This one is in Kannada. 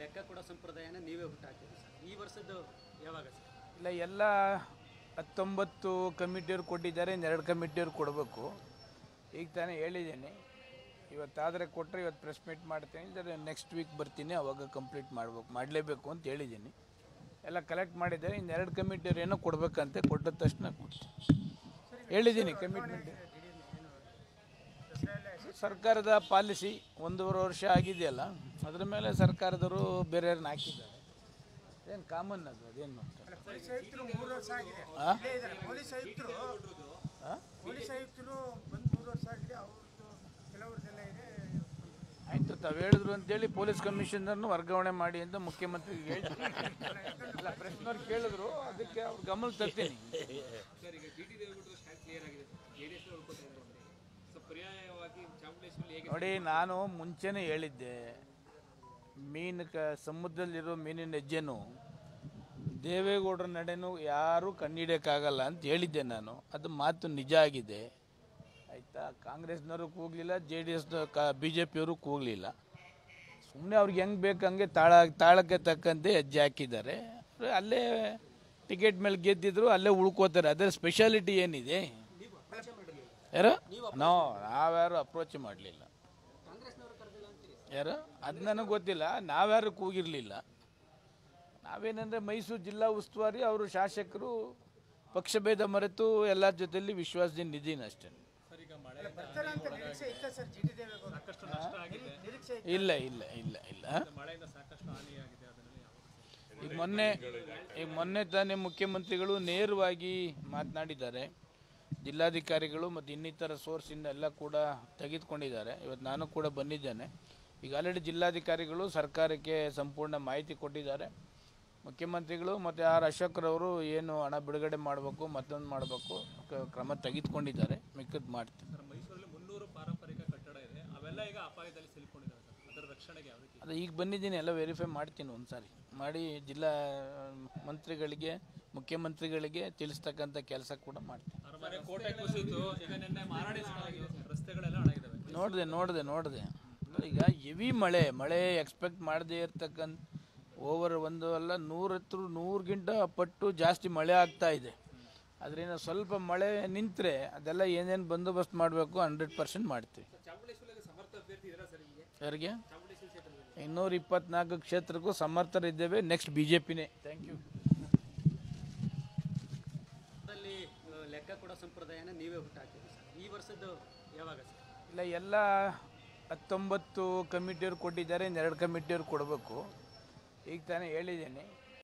ಲೆಕ್ಕ ಕೊಡೋ ಸಂಪ್ರದಾಯನ ನೀವೇ ಹುಟ್ಟಾಕಿದ್ರಿ ಸರ್ ಈ ವರ್ಷದ್ದು ಯಾವಾಗ ಸರ್ ಇಲ್ಲ ಎಲ್ಲ ಹತ್ತೊಂಬತ್ತು ಕಮಿಟಿಯವ್ರು ಕೊಟ್ಟಿದ್ದಾರೆ ಎರಡು ಕಮಿಟಿಯವ್ರು ಕೊಡಬೇಕು ಈಗ ತಾನೇ ಹೇಳಿದ್ದೀನಿ ಇವತ್ತಾದರೆ ಕೊಟ್ಟರೆ ಇವತ್ತು ಪ್ರೆಸ್ ಮೀಟ್ ಮಾಡ್ತೀನಿ ಇಲ್ಲದ್ರೆ ನೆಕ್ಸ್ಟ್ ವೀಕ್ ಬರ್ತೀನಿ ಅವಾಗ ಕಂಪ್ಲೀಟ್ ಮಾಡ್ಬೇಕು ಮಾಡಲೇಬೇಕು ಅಂತ ಹೇಳಿದ್ದೀನಿ ಎಲ್ಲ ಕಲೆಕ್ಟ್ ಮಾಡಿದ್ದಾರೆ ಇನ್ನು ಎರಡು ಕಮಿಟಿಯವ್ರು ಏನೋ ಕೊಡಬೇಕಂತೆ ಕೊಟ್ಟ ತಕ್ಷಣ ಕೊಡ್ತೀನಿ ಹೇಳಿದ್ದೀನಿ ಕಮಿಟ್ಮೆಂಟ್ ಸರ್ಕಾರದ ಪಾಲಿಸಿ ಒಂದೂವರೆ ವರ್ಷ ಆಗಿದೆಯಲ್ಲ ಅದ್ರ ಮೇಲೆ ಸರ್ಕಾರದವರು ಬೇರೆಯವ್ರನ್ನ ಹಾಕಿದ್ದಾರೆ ಏನು ಕಾಮನ್ ಅದು ಅದೇನು ಅಂತ ಪೊಲೀಸ್ ಆಯುಕ್ತರು ಮೂರು ವರ್ಷ ಆಗಿದೆ ಆ? ಇಲ್ಲೇ ಇದ್ದಾರೆ ಪೊಲೀಸ್ ಆಯುಕ್ತರು ಆ? ಪೊಲೀಸ್ ಆಯುಕ್ತರು ಬಂದು ಮೂರು ವರ್ಷ ಆಗಿದೆ ಅವ್ರದ್ದು ಕೆಲವ್ರದ್ದೆಲ್ಲ ಇದೆ ಆಯ್ತು ತಾವು ಹೇಳಿದ್ರು ಅಂತೇಳಿ ಪೊಲೀಸ್ ಕಮಿಷನರ್ನು ವರ್ಗಾವಣೆ ಮಾಡಿ ಅಂತ ಮುಖ್ಯಮಂತ್ರಿಗೆ ಹೇಳಿ ಇಲ್ಲ ಪ್ರಶ್ನವ್ರು ಕೇಳಿದ್ರು ಅದಕ್ಕೆ ಅವ್ರ ಗಮನ ತರ್ತೀನಿ ಸರ್ ಈಗ ಡಿ ಟಿ ದೇವೇಗೌಡರು ಸ್ಟ್ಯಾಂಡ್ ಕ್ಲಿಯರ್ ಆಗಿದೆ ಜೆ ಡಿ ಎಸ್ ಉಳ್ಕೊತಾ ಇದ್ದಾರೆ ಒಂದೇ ಸೊ ಪರ್ಯಾಯವಾಗಿ ಚಾಮುಂಡೇಶ್ವರಿ ಹೇಗೆ ನೋಡಿ ನಾನು ಮುಂಚೆನೇ ಹೇಳಿದ್ದೆ ಮೀನು ಕ ಸಮುದ್ರದಲ್ಲಿರೋ ಮೀನಿನ ಹೆಜ್ಜೆನು ದೇವೇಗೌಡರ ನಡೆನು ಯಾರೂ ಕಂಡಿಡಿಯೋಕ್ಕಾಗಲ್ಲ ಅಂತ ಹೇಳಿದ್ದೆ ನಾನು ಅದು ಮಾತು ನಿಜ ಆಗಿದೆ ಆಯಿತಾ ಕಾಂಗ್ರೆಸ್ನವರು ಕೂಗಲಿಲ್ಲ ಜೆ ಡಿ ಎಸ್ನ ಕ ಬಿ ಜೆ ಪಿಯವರು ಕೂಗಲಿಲ್ಲ ಸುಮ್ಮನೆ ಅವ್ರಿಗೆ ಹೆಂಗೆ ಬೇಕು ಹಂಗೆ ತಾಳ ತಾಳಕ್ಕೆ ತಕ್ಕಂತೆ ಹೆಜ್ಜೆ ಹಾಕಿದ್ದಾರೆ ಅವ್ರು ಅಲ್ಲೇ ಟಿಕೆಟ್ ಮೇಲೆ ಗೆದ್ದಿದ್ರು ಅಲ್ಲೇ ಉಳ್ಕೋತಾರೆ ಅದರ ಸ್ಪೆಷಾಲಿಟಿ ಏನಿದೆ ಯಾರು ನೋ ನಾವ್ಯಾರು ಅಪ್ರೋಚ್ ಮಾಡಲಿಲ್ಲ ಯಾರು ಅದು ನನಗೆ ಗೊತ್ತಿಲ್ಲ ನಾವ್ಯಾರು ಕೂಗಿರಲಿಲ್ಲ ನಾವೇನಂದರೆ ಮೈಸೂರು ಜಿಲ್ಲಾ ಉಸ್ತುವಾರಿ ಅವರು ಶಾಸಕರು ಪಕ್ಷಭೇದ ಮರೆತು ಎಲ್ಲರ ಜೊತೆಲಿ ವಿಶ್ವಾಸದಿಂದ ಇದ್ದೀನಿ ಅಷ್ಟೇ ಬರ್ತಾರೆ ಅಂತ ನಿರೀಕ್ಷೆ ಇತ್ತ ಸರ್ ಜಿ ಟಿ ದೇವೇಗೌಡ ಸಾಕಷ್ಟು ನಷ್ಟ ಆಗಿದೆ ನಿರೀಕ್ಷೆ ಇಲ್ಲ ಇಲ್ಲ ಇಲ್ಲ ಇಲ್ಲ ಮಳೆಯಿಂದ ಸಾಕಷ್ಟು ಹಾನಿಯಾಗಿದೆ ಅದರಲ್ಲಿ ಯಾವಾಗ ಈಗ ಮೊನ್ನೆ ಈಗ ಮೊನ್ನೆ ತಾನೇ ಮುಖ್ಯಮಂತ್ರಿಗಳು ನೇರವಾಗಿ ಮಾತನಾಡಿದ್ದಾರೆ ಜಿಲ್ಲಾಧಿಕಾರಿಗಳು ಮತ್ತು ಇನ್ನಿತರ ಸೋರ್ಸಿಂದ ಎಲ್ಲ ಕೂಡ ತೆಗೆದುಕೊಂಡಿದ್ದಾರೆ ಇವತ್ತು ನಾನು ಕೂಡ ಬಂದಿದ್ದೇನೆ ಈಗ ಆಲ್ರೆಡಿ ಜಿಲ್ಲಾಧಿಕಾರಿಗಳು ಸರ್ಕಾರಕ್ಕೆ ಸಂಪೂರ್ಣ ಮಾಹಿತಿ ಕೊಟ್ಟಿದ್ದಾರೆ ಮುಖ್ಯಮಂತ್ರಿಗಳು ಮತ್ತು ಆರ್ ಅಶೋಕ್ರವರು ಏನು ಹಣ ಬಿಡುಗಡೆ ಮಾಡಬೇಕು ಮತ್ತೊಂದು ಮಾಡಬೇಕು ಕ್ರಮ ತೆಗೆದುಕೊಂಡಿದ್ದಾರೆ ಮಿಕ್ಕದ್ದು ಮಾಡ್ತೀನಿ ಸರ್ ಮೈಸೂರಲ್ಲಿ ಮುನ್ನೂರು ಪಾರಂಪರಿಕ ಕಟ್ಟಡ ಇದೆ ಅವೆಲ್ಲ ಈಗ ಅಪಾಯದಲ್ಲಿ ಸಿಲುಕೊಂಡಿದ್ದಾವೆ ಸರ್ ಅದರ ರಕ್ಷಣೆಗೆ ಯಾವ ರೀತಿ ಅದು ಈಗ ಬಂದಿದ್ದೀನಿ ಎಲ್ಲ ವೆರಿಫೈ ಮಾಡ್ತೀನಿ ಒಂದು ಸಾರಿ ಮಾಡಿ ಜಿಲ್ಲಾ ಮಂತ್ರಿಗಳಿಗೆ ಮುಖ್ಯಮಂತ್ರಿಗಳಿಗೆ ತಿಳಿಸ್ತಕ್ಕಂಥ ಕೆಲಸ ಕೂಡ ಮಾಡ್ತೀನಿ ಅರಮನೆ ಕೋಟೆ ಕುಸಿತು ಈಗ ನಿನ್ನೆ ಮಾರಾಡಿ ರಸ್ತೆಗಳೆಲ್ಲ ಹಾಳಾಗಿದ್ದಾವೆ ನೋಡಿದೆ ನೋಡಿದೆ ನೋಡಿದೆ ಈಗ ಹೆವಿ ಮಳೆ ಮಳೆ ಎಕ್ಸ್ಪೆಕ್ಟ್ ಮಾಡದೇ ಇರ್ತಕ್ಕಂಥ ಓವರ್ ಒಂದು ಅಲ್ಲ ನೂರತ್ತು ನೂರಿಗಿಂತ ಪಟ್ಟು ಜಾಸ್ತಿ ಮಳೆ ಆಗ್ತಾ ಇದೆ ಅದರಿಂದ ಸ್ವಲ್ಪ ಮಳೆ ನಿಂತರೆ ಅದೆಲ್ಲ ಏನೇನು ಬಂದೋಬಸ್ತ್ ಮಾಡಬೇಕು ಹಂಡ್ರೆಡ್ ಪರ್ಸೆಂಟ್ ಮಾಡ್ತೀವಿ ಚಾಮುಂಡೇಶ್ವರಿಗೆ ಸಮರ್ಥ ಅಭ್ಯರ್ಥಿ ಇದ್ದೀರಾ ಸರ್ ನಿಮಗೆ ಯಾರಿಗೆ ಚಾಮುಂಡೇಶ್ವರಿ ಕ್ಷೇತ್ರದಲ್ಲಿ ಇನ್ನೂರ ಇಪ್ಪತ್ನಾಲ್ಕು ಕ್ಷೇತ್ರಕ್ಕೂ ಸಮರ್ಥರಿದ್ದೇವೆ ನೆಕ್ಸ್ಟ್ ಬಿ ಜೆ ಪಿನೇ ಥ್ಯಾಂಕ್ ಯು ಅದರಲ್ಲಿ ಆ, ಲೆಕ್ಕ ಕೊಡೋ ಸಂಪ್ರದಾಯನ ನೀವೇ ಹುಟ್ಟಾಕಿದ್ರಿ ಸರ್ ಈ ವರ್ಷದ್ದು ಯಾವಾಗ ಸರ್ ಇಲ್ಲ ಎಲ್ಲ ಹತ್ತೊಂಬತ್ತು ಕಮಿಟಿಯವ್ರು ಕೊಟ್ಟಿದ್ದಾರೆ ಎರಡು ಕಮಿಟಿಯವ್ರು ಕೊಡಬೇಕು ಈಗ ತಾನೇ ಹೇಳಿದ್ದೀನಿ